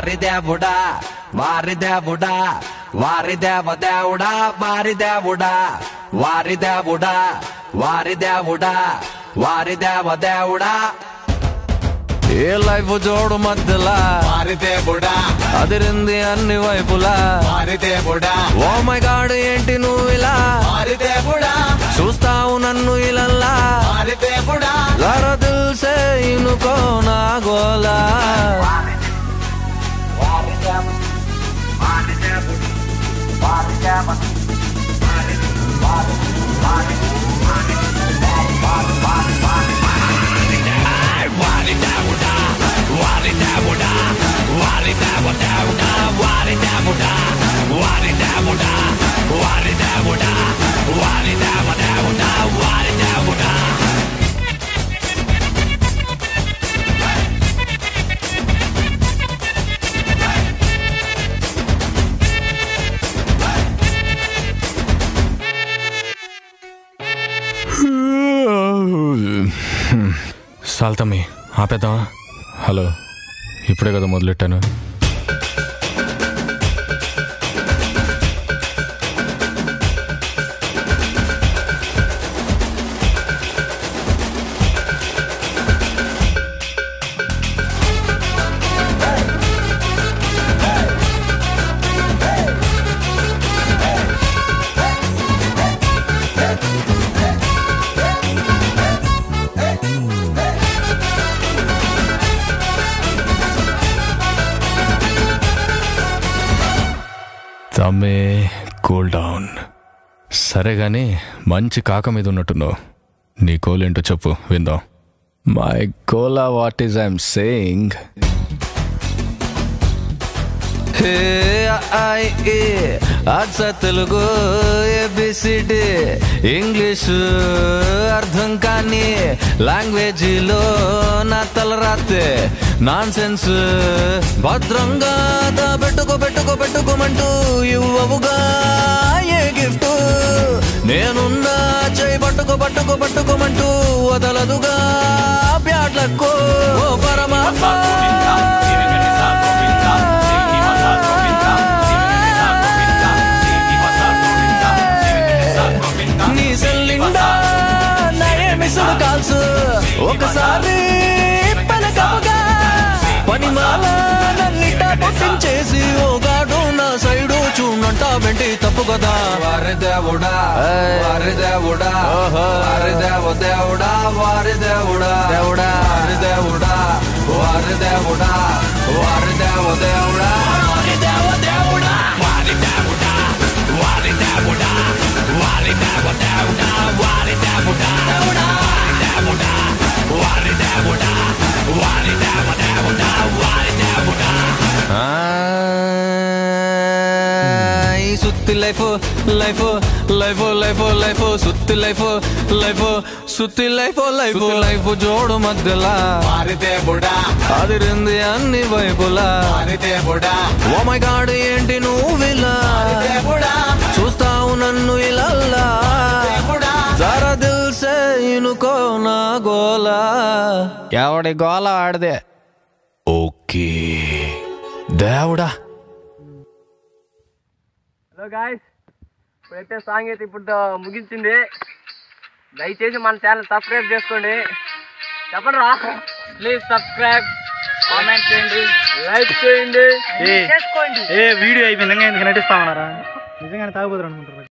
వారి దేవుడా వారి దేవుడా వారి దేవ దేవుడా వారి దేవుడా వారి దేవుడా వారి దేవుడా వారి దేవ దేవుడా ఏ లైఫ్ జోడు మధ్యలా వారి దేవుడా అదిరింది అన్ని వైపులా వారి దేవుడా ఓ మై గాడ్ ఏంటి నువ్వు ఇలా వారి దేవుడా చూస్తావు నన్ను ఇలల్లా వారి దేవుడా జర దిల్ సే ఇనుకో నా గోలా సాల్తమ్మి ఆపేద్దామా హలో ఇప్పుడే కదా మొదలెట్టాను తమ్మే కూల్ డౌన్ సరే గాని మంచి కాక మీద ఉన్నట్టున్నావు నీ కోల్ ఏంటో చెప్పు విందాం మై కోలా what is I'm saying hey I ఏ అచ్చ తెలుగు ఏబిసిడి ఇంగ్లీష్ అర్థం కాని లాంగ్వేజీలో నా తల రాతే నాన్ సెన్స్ భద్రంగా పెట్టుకో పెట్టుకో పెట్టుకోమంటూ ఇవ్వవుగా ఏ గిఫ్ట్ నేనున్నా చేయి పట్టుకో పట్టుకో పట్టుకోమంటూ వదలదుగా బ్యాడ్లకు ఓ పరమాత్మ నీ సెల్లిండా నయే మిసుడు కాల్సు ఒకసారి పలకముగా పనిమాల నన్నిట పొట్టించేసి ఓగాడు నా సైడు చూడంట వెంటి తప్పు కదా వారి దేవుడా వారి దేవుడా వారి దేవ దేవుడా వారి దేవుడా దేవుడా వారి దేవుడా వారి దేవుడా వారి దేవ దేవుడా వారి దేవ దేవుడా వారి దేవుడా వారి దేవుడా వారి దేవ దేవుడా వారి దేవుడా దేవుడా దేవుడా వారి దేవుడా వారి దేవ దేవుడా వారి దేవుడా ఈ సుత్తి life life life life life సుత్తి లైఫ్ లైఫ్ సుత్తి లైఫ్ లైఫ్ లైఫ్ జోడు మధ్యలా వారి దేవుడా అదిరింది అన్ని వైపులా వారి దేవుడా ఓ మై గాడ్ ఏంటి నువ్విలా దేవుడా చూస్తావు నన్ను ఇలల్లా దేవుడా జర దిల్ సే ఇనుకో నా గోలా ఎవడి గోల ఆడదే ఓకే దేవుడా హలో గాయస్ ఇప్పుడైతే సాంగ్ అయితే ఇప్పుడు ముగించింది దయచేసి మన ఛానల్ సబ్స్క్రైబ్ చేసుకోండి చెప్పండి రా ప్లీజ్ సబ్స్క్రైబ్ కామెంట్ చేయండి లైక్ చేయండి చేసుకోండి ఏ వీడియో అయిపోయింది ఇంకా ఎందుకు నటిస్తా ఉన్నారా నిజంగానే తాగుపోతారు అనుకుంటారు